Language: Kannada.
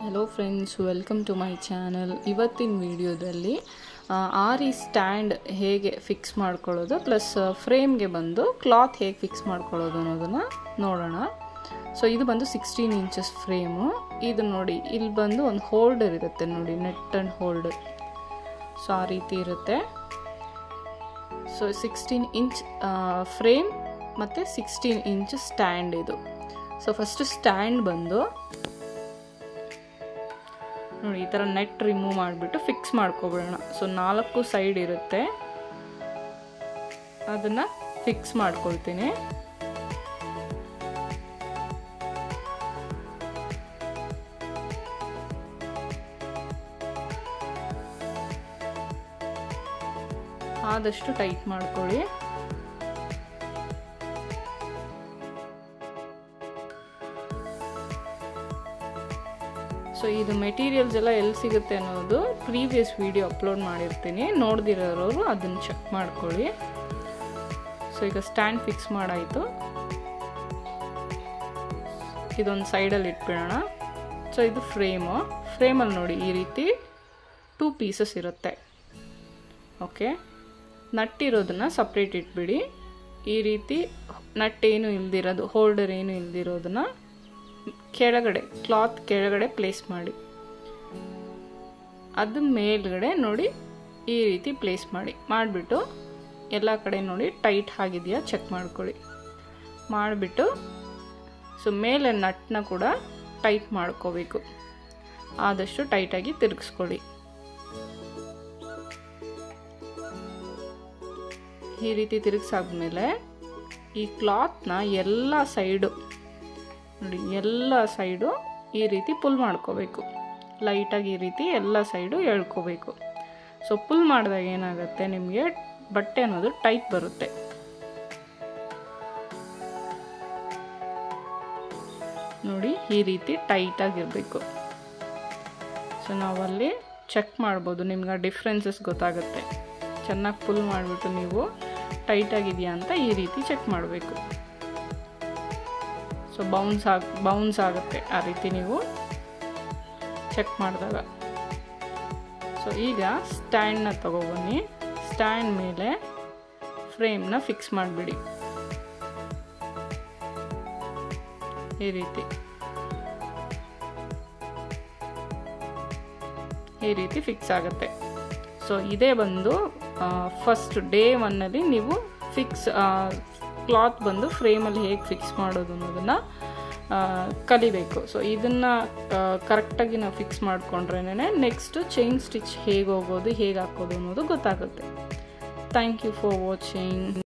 hello friends welcome to my channel ಇವತ್ತಿನ ವಿಡಿಯೋದಲ್ಲಿ ಆರಿ ಸ್ಟ್ಯಾಂಡ್ ಹೇಗೆ ಫಿಕ್ಸ್ ಮಾಡ್ಕೊಳ್ಳೋದು ಪ್ಲಸ್ ಫ್ರೇಮ್ಗೆ ಬಂದು ಕ್ಲಾತ್ ಹೇಗೆ ಫಿಕ್ಸ್ ಮಾಡ್ಕೊಳ್ಳೋದು ಅನ್ನೋದನ್ನು ನೋಡೋಣ ಸೊ ಇದು ಬಂದು ಸಿಕ್ಸ್ಟೀನ್ ಇಂಚಸ್ ಫ್ರೇಮು ಇದು ನೋಡಿ ಇಲ್ಲಿ ಬಂದು ಒಂದು ಹೋಲ್ಡರ್ ಇರುತ್ತೆ ನೋಡಿ ನೆಟ್ ಆ್ಯಂಡ್ ಹೋಲ್ಡರ್ ಸೊ ಆ ರೀತಿ ಇರುತ್ತೆ ಸೊ ಸಿಕ್ಸ್ಟೀನ್ ಇಂಚ್ ಫ್ರೇಮ್ ಮತ್ತು ಸಿಕ್ಸ್ಟೀನ್ ಇಂಚ್ ಸ್ಟ್ಯಾಂಡ್ ಇದು ಸೊ ಫಸ್ಟು ಸ್ಟ್ಯಾಂಡ್ ಬಂದು ನೋಡಿ ಈ ಥರ ನೆಟ್ ರಿಮೂವ್ ಮಾಡಿಬಿಟ್ಟು ಫಿಕ್ಸ್ ಮಾಡ್ಕೊಬಿಡೋಣ ಸೊ ನಾಲ್ಕು ಸೈಡ್ ಇರುತ್ತೆ ಅದನ್ನು ಫಿಕ್ಸ್ ಮಾಡ್ಕೊಳ್ತೀನಿ ಆದಷ್ಟು ಟೈಟ್ ಮಾಡ್ಕೊಳ್ಳಿ ಸೊ ಇದು ಮೆಟೀರಿಯಲ್ಸ್ ಎಲ್ಲ ಎಲ್ಲಿ ಸಿಗುತ್ತೆ ಅನ್ನೋದು ಪ್ರೀವಿಯಸ್ ವಿಡಿಯೋ ಅಪ್ಲೋಡ್ ಮಾಡಿರ್ತೀನಿ ನೋಡ್ದಿರೋರು ಅದನ್ನು ಚೆಕ್ ಮಾಡ್ಕೊಳ್ಳಿ ಸೊ ಈಗ ಸ್ಟ್ಯಾಂಡ್ ಫಿಕ್ಸ್ ಮಾಡಾಯಿತು ಇದೊಂದು ಸೈಡಲ್ಲಿ ಇಟ್ಬಿಡೋಣ ಸೊ ಇದು ಫ್ರೇಮು ಫ್ರೇಮಲ್ಲಿ ನೋಡಿ ಈ ರೀತಿ ಟೂ ಪೀಸಸ್ ಇರುತ್ತೆ ಓಕೆ ನಟ್ಟಿರೋದನ್ನ ಸಪ್ರೇಟ್ ಇಟ್ಬಿಡಿ ಈ ರೀತಿ ನಟ್ ಏನು ಇಲ್ದಿರೋದು ಹೋಲ್ಡರ್ ಏನು ಇಲ್ದಿರೋದನ್ನ ಕೆಳಗಡೆ ಕ್ಲಾತ್ ಕೆಳಗಡೆ ಪ್ಲೇಸ್ ಮಾಡಿ ಅದು ಮೇಲ್ಗಡೆ ನೋಡಿ ಈ ರೀತಿ ಪ್ಲೇಸ್ ಮಾಡಿ ಮಾಡಿಬಿಟ್ಟು ಎಲ್ಲ ಕಡೆ ನೋಡಿ ಟೈಟ್ ಆಗಿದೆಯಾ ಚೆಕ್ ಮಾಡ್ಕೊಳ್ಳಿ ಮಾಡಿಬಿಟ್ಟು ಸೊ ಮೇಲೆ ನಟ್ನ ಕೂಡ ಟೈಟ್ ಮಾಡ್ಕೋಬೇಕು ಆದಷ್ಟು ಟೈಟಾಗಿ ತಿರುಗಿಸ್ಕೊಳ್ಳಿ ಈ ರೀತಿ ತಿರುಗಿಸಾದ್ಮೇಲೆ ಈ ಕ್ಲಾತ್ನ ಎಲ್ಲ ಸೈಡು ನೋಡಿ ಎಲ್ಲ ಸೈಡು ಈ ರೀತಿ ಪುಲ್ ಮಾಡ್ಕೋಬೇಕು ಲೈಟಾಗಿ ಈ ರೀತಿ ಎಲ್ಲ ಸೈಡು ಎಳ್ಕೋಬೇಕು ಸೊ ಪುಲ್ ಮಾಡಿದಾಗ ಏನಾಗುತ್ತೆ ನಿಮಗೆ ಬಟ್ಟೆ ಅನ್ನೋದು ಟೈಟ್ ಬರುತ್ತೆ ನೋಡಿ ಈ ರೀತಿ ಟೈಟಾಗಿರಬೇಕು ಸೊ ನಾವಲ್ಲಿ ಚೆಕ್ ಮಾಡ್ಬೋದು ನಿಮ್ಗೆ ಡಿಫ್ರೆನ್ಸಸ್ ಗೊತ್ತಾಗುತ್ತೆ ಚೆನ್ನಾಗಿ ಪುಲ್ ಮಾಡಿಬಿಟ್ಟು ನೀವು ಟೈಟಾಗಿದೆಯಾ ಅಂತ ಈ ರೀತಿ ಚೆಕ್ ಮಾಡಬೇಕು ಸೊ ಬೌನ್ಸ್ ಆಗ ಬೌನ್ಸ್ ಆಗುತ್ತೆ ಆ ರೀತಿ ನೀವು ಚೆಕ್ ಮಾಡಿದಾಗ ಸೊ ಈಗ ಸ್ಟ್ಯಾಂಡ್ನ ತಗೊಬನ್ನಿ ಸ್ಟ್ಯಾಂಡ್ ಮೇಲೆ ಫ್ರೇಮ್ನ ಫಿಕ್ಸ್ ಮಾಡಿಬಿಡಿ ಈ ರೀತಿ ಈ ರೀತಿ ಫಿಕ್ಸ್ ಆಗುತ್ತೆ ಸೊ ಇದೇ ಬಂದು ಫಸ್ಟ್ ಡೇ ಒನ್ನಲ್ಲಿ ನೀವು ಫಿಕ್ಸ್ ಕ್ಲಾತ್ ಬಂದು ಫ್ರೇಮಲ್ಲಿ ಹೇಗೆ ಫಿಕ್ಸ್ ಮಾಡೋದು ಅನ್ನೋದನ್ನು ಕಲಿಬೇಕು ಸೊ ಇದನ್ನು ಕರೆಕ್ಟಾಗಿ ನಾವು ಫಿಕ್ಸ್ ಮಾಡ್ಕೊಂಡ್ರೇನೆ ನೆಕ್ಸ್ಟ್ ಚೈನ್ ಸ್ಟಿಚ್ ಹೇಗೆ ಹೋಗೋದು ಹೇಗೆ ಹಾಕೋದು ಅನ್ನೋದು ಗೊತ್ತಾಗುತ್ತೆ ಥ್ಯಾಂಕ್ ಯು ಫಾರ್ ವಾಚಿಂಗ್